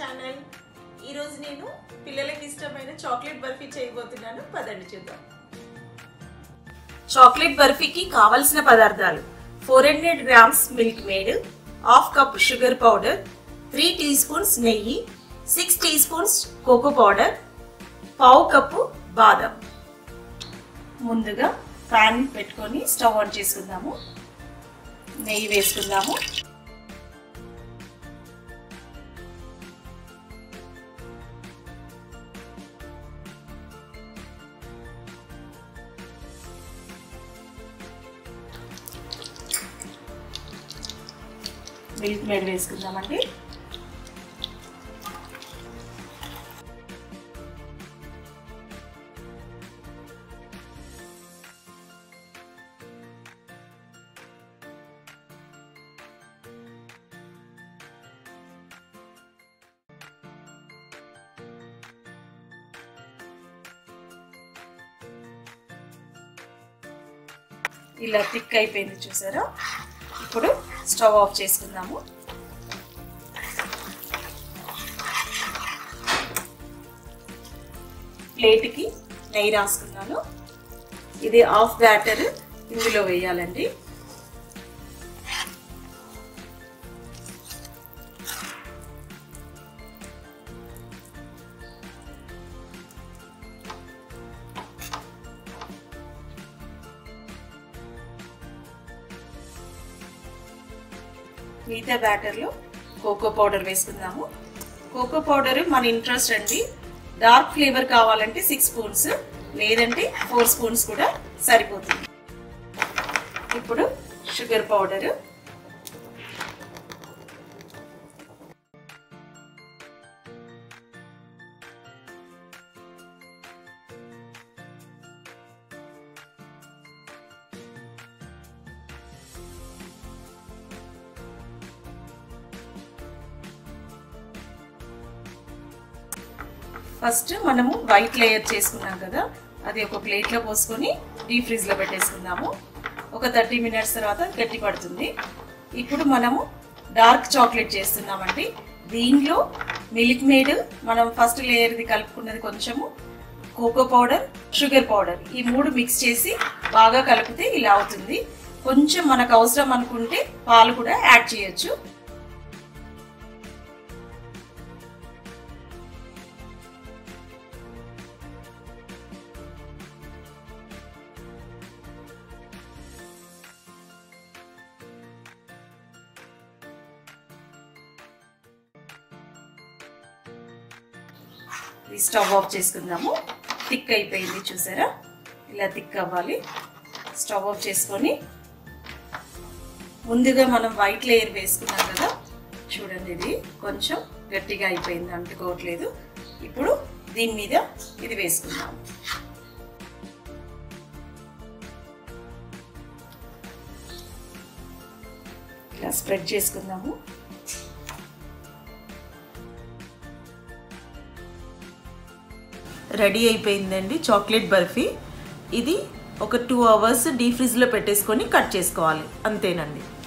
channel ఈరోజు నేను పిల్లలకి ఇష్టమైన చాక్లెట్ బర్ఫీ చేయబోతున్నాను పదండి చూద్దాం చాక్లెట్ బర్ఫీకి కావలసిన పదార్థాలు four hundred grams milk maid half cup sugar powder three tea spoons నెయ్యి six tea spoons cocoa powder పావు కప్పు బాదం ముందుగా ప్యాన్ పెట్టుకొని స్టవ్ ఆన్ చేసుకుందాము నెయ్యి వేసుకుందాము మిల్క్ మేడ్ వేసుకుందామండి ఇలా థిక్ అయిపోయింది చూసారా ఇప్పుడు స్టవ్ ఆఫ్ చేసుకుందాము ప్లేట్కి నెయ్యి రాసుకున్నాను ఇది హాఫ్ బ్యాటర్ ఇందులో వేయాలండి మిగతా బ్యాటర్లో కోకో పౌడర్ వేసుకుందాము కోకో పౌడర్ మన ఇంట్రెస్ట్ అండి డార్క్ ఫ్లేవర్ కావాలంటే సిక్స్ స్పూన్స్ లేదంటే ఫోర్ స్పూన్స్ కూడా సరిపోతుంది ఇప్పుడు షుగర్ పౌడర్ ఫస్ట్ మనము వైట్ లేయర్ చేసుకున్నాం కదా అది ఒక ప్లేట్లో పోసుకొని డీప్ ఫ్రిడ్జ్లో పెట్టేసుకుందాము ఒక థర్టీ మినిట్స్ తర్వాత గట్టి పడుతుంది ఇప్పుడు మనము డార్క్ చాక్లెట్ చేస్తున్నామండి దీనిలో మిల్క్ మేడ్ మనం ఫస్ట్ లేయర్ది కలుపుకున్నది కొంచెము కోకో పౌడర్ షుగర్ పౌడర్ ఈ మూడు మిక్స్ చేసి బాగా కలిపితే ఇలా అవుతుంది కొంచెం మనకు అవసరం అనుకుంటే పాలు కూడా యాడ్ చేయొచ్చు స్టవ్ ఆఫ్ చేసుకుందాము థిక్ అయిపోయింది చూసారా ఇలా థిక్ అవ్వాలి స్టవ్ ఆఫ్ చేసుకొని ముందుగా మనం వైట్ లేయర్ వేసుకున్నాం కదా చూడండి ఇది కొంచెం గట్టిగా అయిపోయింది అంటుకోవట్లేదు ఇప్పుడు దీని మీద ఇది వేసుకుందాం ఇలా స్ప్రెడ్ చేసుకుందాము రెడీ అయిపోయిందండి చాక్లెట్ బర్ఫీ ఇది ఒక టూ అవర్స్ డీ ఫ్రిడ్జ్లో పెట్టేసుకొని కట్ చేసుకోవాలి అంతేనండి